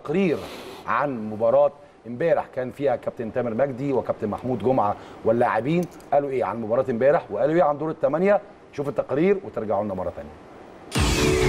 تقرير عن مباراه امبارح كان فيها كابتن تامر مجدي وكابتن محمود جمعه واللاعبين قالوا ايه عن مباراه امبارح وقالوا ايه عن دور الثمانيه شوف التقرير وترجعوا لنا مره ثانيه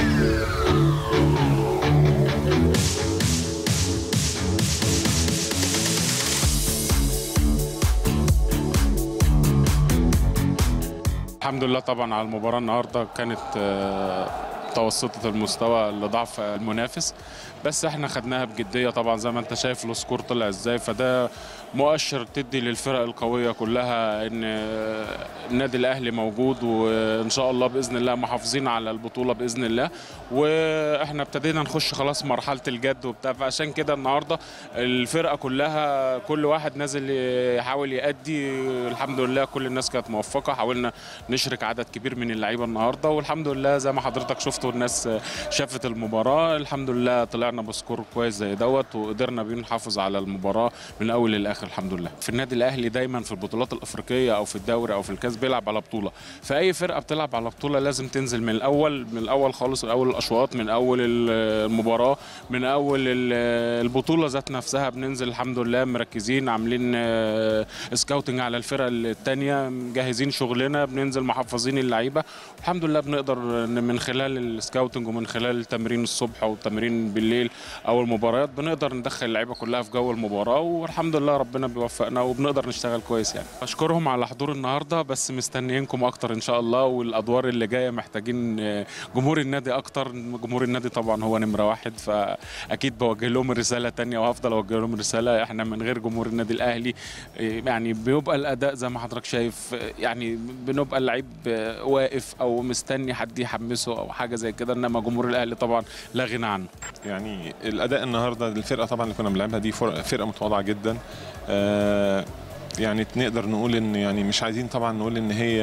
الحمد لله طبعا على المباراة النهاردة كانت آه، متوسطة المستوى لضعف المنافس بس احنا خدناها بجدية طبعا زي ما انت شايف السكور طلع ازاي فده مؤشر تدي للفرق القوية كلها ان آه، النادي الاهلي موجود وان شاء الله باذن الله محافظين على البطولة باذن الله واحنا ابتدينا نخش خلاص مرحلة الجد وبتاع فعشان كده النهاردة الفرقة كلها كل واحد نازل يحاول يأدي الحمد لله كل الناس كانت موفقة حاولنا نشرك عدد كبير من اللعيبة النهاردة والحمد لله زي ما حضرتك شفتوا الناس شافت المباراة الحمد لله طلعنا بسكور كويس زي دوت وقدرنا بيه نحافظ على المباراة من الأول للآخر الحمد لله في النادي الأهلي دايما في البطولات الأفريقية أو في الدوري أو في الكاس بيلعب على بطولة فأي فرقة بتلعب على بطولة لازم تنزل من الأول من الأول خالص من أول الأشواط من أول المباراة من أول ال- البطولة ذات نفسها بننزل الحمد لله مركزين عاملين آه، سكاوتنج على الفرق التانية مجهزين شغلنا بننزل محفظين اللعيبة الحمد لله بنقدر إن من خلال السكاوتنج ومن خلال التمرين الصبح او التمرين بالليل او المباريات بنقدر ندخل اللعيبه كلها في جو المباراه والحمد لله ربنا بيوفقنا وبنقدر نشتغل كويس يعني اشكرهم على حضور النهارده بس مستنيينكم اكتر ان شاء الله والادوار اللي جايه محتاجين آه، جمهور النادي اكتر جمهور النادي طبعا هو نمره واحد فاكيد بوجه لهم رساله تانية وهفضل اوجه لهم رساله احنا من غير جمهور النادي الاهلي آه، يعني بيبقى الاداء زي ما حضرتك شايف آه، يعني بنبقى اللعيب آه، واقف او مستني حد يحمسه او حاجه زي كده انما جمهور الاهلي طبعا لا غنى عنه يعني الاداء النهارده الفرقه طبعا اللي كنا بنلعبها دي فرقه فرقة متواضعه جدا آه، يعني نقدر نقول ان يعني مش عايزين طبعا نقول ان هي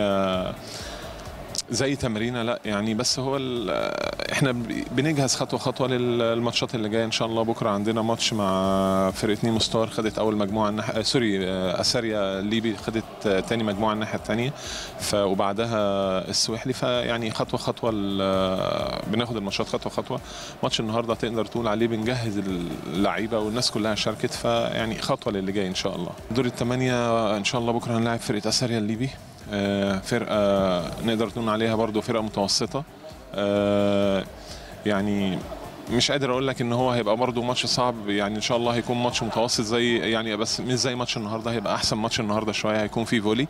زي تمرينه لا يعني بس هو ال- احنا بنجهز خطوه خطوه للماتشات اللي جايه ان شاء الله بكره عندنا ماتش مع فرقه نيمو ستار خدت اول مجموعه الناحيه سوري آه، اساريا الليبي خدت آه، تاني مجموعه الناحيه الثانيه ف وبعدها السويحلي فيعني خطوه خطوه ال- بناخد الماتشات خطوه خطوه ماتش النهارده تقدر تقول عليه بنجهز اللعيبه والناس كلها شاركت فيعني خطوه للي جاي ان شاء الله دور الثمانيه ان شاء الله بكره هنلاعب فرقه اساريا الليبي آه، فرقه نقدر نقول عليها برضو فرقه متوسطه آه، يعني مش قادر اقول لك ان هو هيبقى برضه ماتش صعب يعني ان شاء الله هيكون ماتش متوسط زي يعني بس مش زي ماتش النهارده هيبقى احسن ماتش النهارده شويه هيكون فيه فولي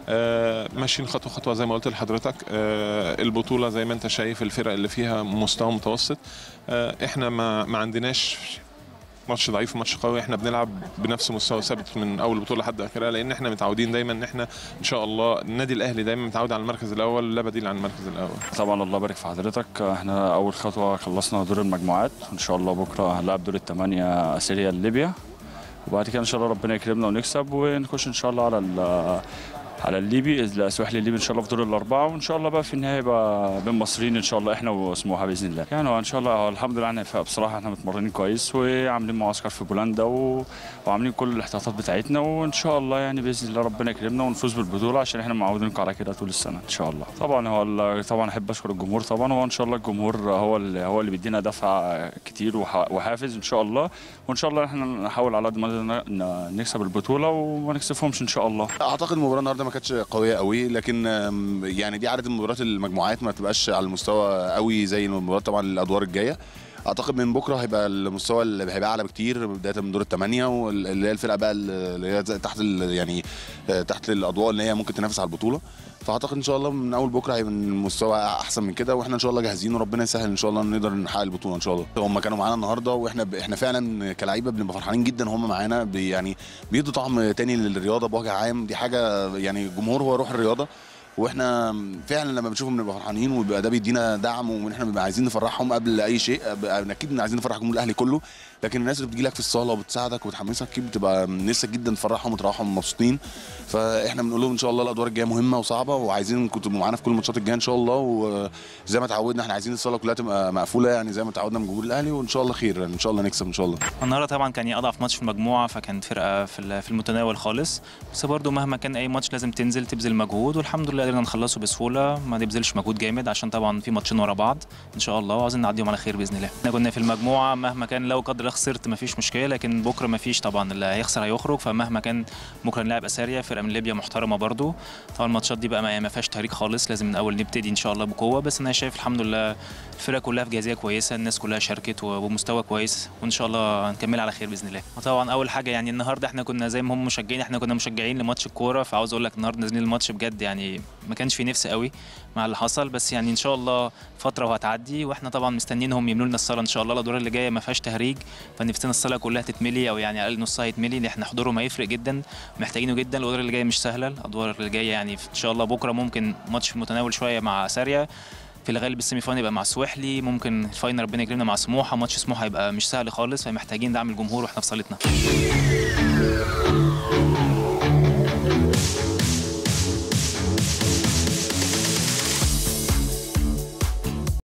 آه ماشيين خطوه خطوه زي ما قلت لحضرتك آه البطوله زي ما انت شايف الفرق اللي فيها مستوى متوسط آه احنا ما ما عندناش ماتش ضعيف وماتش قوي احنا بنلعب بنفس مستوى ثابت من اول بطوله لحد اخرها لان احنا متعودين دايما ان احنا ان شاء الله النادي الاهلي دايما متعود على المركز الاول لا بديل عن المركز الاول طبعا الله يبارك في حضرتك احنا اول خطوه خلصنا دور المجموعات وان شاء الله بكره هنلعب دور الثمانيه سوريا ليبيا وبعد كده ان شاء الله ربنا يكرمنا ونكسب ونخش ان شاء الله على ال- على الليبي السواحلي الليبي ان شاء الله في دور الاربعه وان شاء الله بقى في النهايه بقى بين مصريين ان شاء الله احنا وسموحه باذن الله يعني هو ان شاء الله هو الحمد لله احنا بصراحه احنا متمرنين كويس وعاملين معسكر في بولندا و... وعاملين كل الاحتياطات بتاعتنا وان شاء الله يعني باذن الله ربنا يكرمنا ونفوز بالبطوله عشان احنا معودينكم على كده طول السنه ان شاء الله طبعا هو ال- طبعا احب اشكر الجمهور طبعا هو ان شاء الله الجمهور هو اللي هو اللي بيدينا دفع كتير وح- وحافز ان شاء الله وان شاء الله احنا نحاول على قد ما نقدر ن- نكسب البطوله وما نكسبهمش ان شاء الله اعتقد المباراه النهارده ما كانتش قويه قوي لكن آم، يعني دي عاده مباريات المجموعات ما تبقاش على المستوى قوي زي المباريات طبعا الادوار الجايه اعتقد من بكره هيبقى المستوى اللي هيبقى اعلى بكتير بدايه من دور الثمانيه واللي هي الفرقه بقى اللي هي زي- تحت ال- يعني آه، تحت الاضواء اللي هي ممكن تنافس على البطوله فاعتقد ان شاء الله من اول بكره هيبقى المستوى احسن من كده واحنا ان شاء الله جاهزين وربنا يسهل ان شاء الله نقدر نحقق البطوله ان شاء الله هم كانوا معانا النهارده واحنا ب... احنا فعلا كلعيبه بنبقى فرحانين جدا هم معانا بي يعني بيدوا طعم تاني للرياضه بوجه عام دي حاجه يعني الجمهور هو روح الرياضه واحنا فعلا لما بنشوفهم بنبقى فرحانين وبيبقى ده بيدينا دعم واحنا بنبقى عايزين نفرحهم قبل اي شيء أب- اكيد عايزين نفرح الجمهور الاهلي كله لكن الناس اللي بتجي لك في الصاله وبتساعدك وبتحمسك اكيد بتبقى نفسك جدا تفرحهم وتروحهم مبسوطين فاحنا بنقول لهم ان شاء الله الادوار الجايه مهمه وصعبه وعايزين كنتوا تبقوا معانا في كل الماتشات الجايه ان شاء الله وزي ما اتعودنا احنا عايزين الصاله كلها تبقى مقفوله يعني زي ما اتعودنا من جمهور الاهلي وان شاء الله خير ان شاء الله نكسب ان شاء الله النهارده طبعا كان اضعف ماتش في المجموعه فكانت فرقه في ال- في المتناول خالص بس برضو مهما كان اي ماتش لازم تنزل تبذل مجهود والحمد لله قدرنا نخلصه بسهوله ما نبذلش مجهود جامد عشان طبعا في ماتشين ورا بعض ان شاء الله وعايزين نعديهم على خير باذن الله احنا كنا في المجموعه مهما كان لو قدر الله خسرت ما فيش مشكله لكن بكره ما فيش طبعا اللي هيخسر هيخرج فمهما كان بكره نلعب اساريا فرقه من ليبيا محترمه برضو طبعا الماتشات دي بقى ما ما فيهاش تهريج خالص لازم من اول نبتدي ان شاء الله بقوه بس انا شايف الحمد لله الفرقه كلها في جاهزيه كويسه الناس كلها شاركت ومستوى كويس وان شاء الله هنكمل على خير باذن الله طبعا اول حاجه يعني النهارده احنا كنا زي ما هم مشجعين احنا كنا مشجعين لماتش الكوره فعاوز اقول لك النهارده نازلين الماتش بجد يعني ما كانش في نفس قوي مع اللي حصل بس يعني ان شاء الله فتره وهتعدي واحنا طبعا مستنيينهم يملوا لنا الصاله ان شاء الله الادوار اللي جايه ما فيهاش تهريج فنفسنا الصاله كلها تتملي او يعني اقل نصها يتملي لان احنا حضورهم هيفرق جدا محتاجينه جدا الادوار اللي جايه مش سهله الادوار اللي جايه يعني ان شاء الله بكره ممكن ماتش في المتناول شويه مع ساريا في الغالب السيمي فاينل يبقى مع سواحلي ممكن الفاينل ربنا يكرمنا مع سموحه ماتش سموحه يبقى مش سهل خالص فمحتاجين دعم الجمهور واحنا في صالتنا